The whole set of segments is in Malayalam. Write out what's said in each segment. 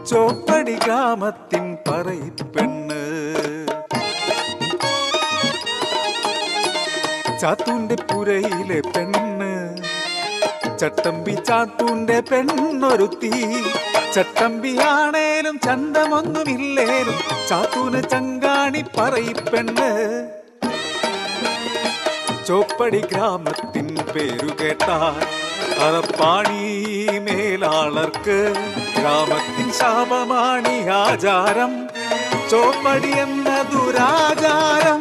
ചോപ്പടി ഗ്രാമത്തിൻ പറയിപ്പെണ്ണ് ചാത്തൂന്റെ പുരയിലെ പെണ്ണ് ചട്ടമ്പി ചാത്തൂന്റെ പെണ്ണൊരുത്തി ചട്ടമ്പിയാണേലും ചന്തമൊന്നുമില്ലേലും ചാത്തൂന് ചങ്കാണി പറയിപ്പെണ്ണ് ചോപ്പടി ഗ്രാമത്തിൻ പേരു കേട്ടാൽ അറപ്പാണി മേലാളർക്ക് ഗ്രാമത്തിൻ ശാപമാണി ആചാരം ചോപ്പടി എന്ന ദുരാചാരം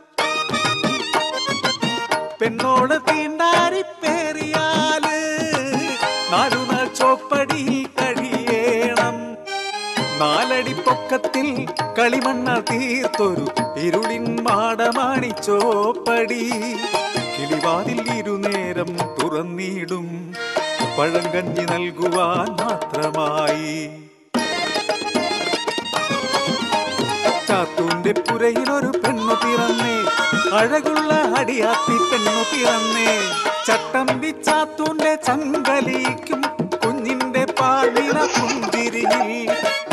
പെണ്ണോട് തീണ്ടാരി പേറിയാല് നാലുനാൾ ചോപ്പടിയിൽ കഴിയേണം നാലടി പൊക്കത്തിൽ കളിമണ്ണ തീർത്തൊരു ഇരുളിൻ മാടമാണി ചോപ്പടി കിളിവാതിൽ ഇരുനേരം തുറന്നിടും പഴങ്കഞ്ഞി നൽകുവാൻ മാത്രമായി ചാത്തൂന്റെ പുരയിൽ ഒരു പെണ്ണു പിറന്നേ അഴകുള്ള അടിയാത്തി പെണ്ണു പിറന്നേ ചട്ടമ്പി ചാത്തൂന്റെ ചങ്കലിക്കും കുഞ്ഞിന്റെ പാലിന പുന്തിരിയിൽ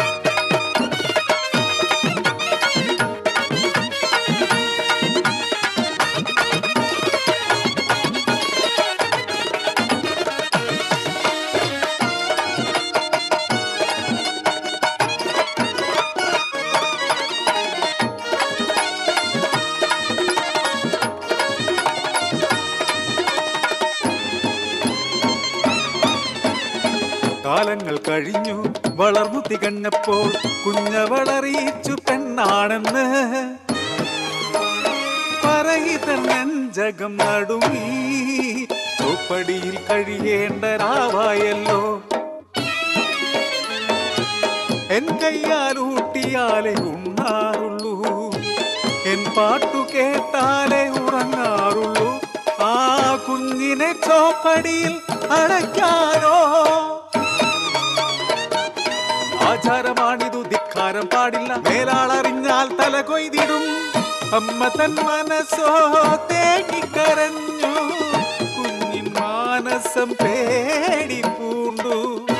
കാലങ്ങൾ കഴിഞ്ഞു വളർന്നു തികഞ്ഞപ്പോൾ കുഞ്ഞവളറിയിച്ചു പെണ്ണാണെന്ന് പറയിതന്നെഞ്ചകം നടുങ്ങി ചോപ്പടിയിൽ കഴിയേണ്ട രാവായല്ലോ എൻ കയ്യാൽ ഊട്ടിയാലേ ഉണ്ണാറുള്ളൂ എൻ പാട്ടു കേട്ടാലേ ഉറങ്ങാറുള്ളൂ ആ കുഞ്ഞിനെ ചോപ്പടിയിൽ അടയ്ക്കാനോ ആചാരമാണിതു ധിക്കാരം പാടില്ല മേലാളറിഞ്ഞാൽ തല കൊയ്തിടും അമ്മ തൻ മനസ്സോ തേങ്ങിക്കരഞ്ഞു കുഞ്ഞിൻ മാനസം പേടി പൂണ്ടു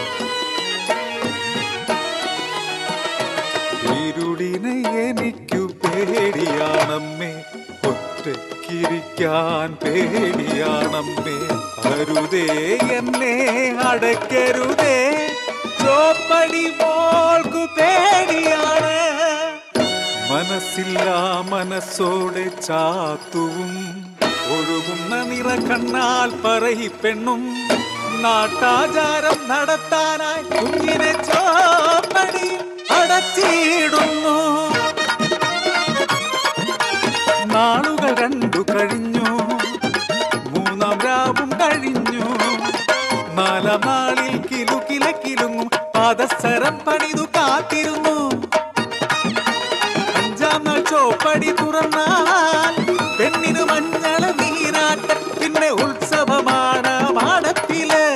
ഇരുളിനെ എനിക്കു പേടിയാണമ്മേ ഒറ്റയ്ക്കിരിക്കാൻ പേടിയാണമ്മേ അരുതേ എന്നെ അടയ്ക്കരുതേ ചോപ്പടി മോൾക്കു പേടിയാണ് മനസ്സില്ല മനസ്സോടെ ചാത്തുവും ഒഴുകുന്ന നിറ കണ്ണാൽ പറയി പെണ്ണും നാട്ടാചാരം നടത്താനായി കുഞ്ഞിനെ ചോപ്പടി അടച്ചിടുന്നു നാളുകൾ രണ്ടു കഴിഞ്ഞു മൂന്നാം രാവും കഴിഞ്ഞു നാലാം നാളിൽ കിലു കില കിലുങ്ങും പാദസരം പണിതു കാത്തിരുന്നു അഞ്ചാം നാൾ ചോപ്പടി തുറന്നാൽ പെണ്ണിന് മഞ്ഞള നീരാട്ട പിന്നെ ഉത്സവമാണ് മാടത്തില്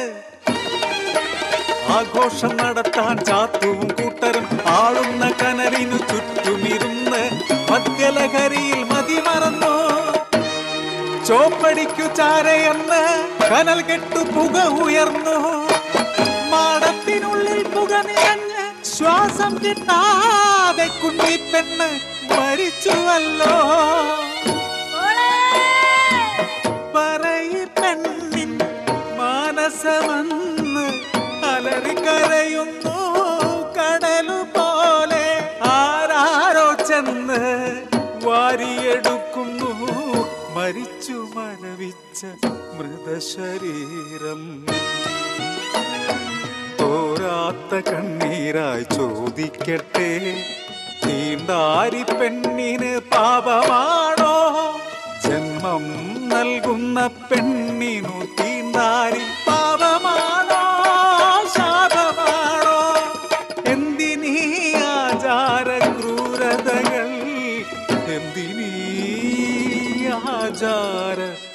ആഘോഷം നടത്താൻ ചാത്തുവും കൂട്ടരും ആളുന്ന കനലിനു ചുറ്റുമിരുന്ന് മദ്യലഹരിയിൽ മതിമറന്നു ചോപ്പടിക്കു ചാരയെന്ന് കനൽ കെട്ടു പുക ഉയർന്നു മാടത്തിനുള്ളിൽ പുക നിറഞ്ഞ് ശ്വാസം കിട്ടാതെ കുഞ്ഞിപ്പെണ്ണ് മരിച്ചുവല്ലോ പറയി പെണ്ണിൻ മാനസമെന്ന് അലറിക്കരയുന്നു കടലു പോലെ ആരാരോ ചെന്ന് വാരിയെടുക്കുന്നു മരിച്ചു മരവിച്ച മൃതശരീരം തോരാത്ത കണ്ണീരായി ചോദിക്കട്ടെ തീണ്ടാരി പെണ്ണിന് പാപമാണോ ജന്മം നൽകുന്ന പെണ്ണിനു തീണ്ടാരി പാപമാണോ ശാപമാണോ എന്തിനീ ആചാര ക്രൂരതകൾ എന്തിനീ ആചാര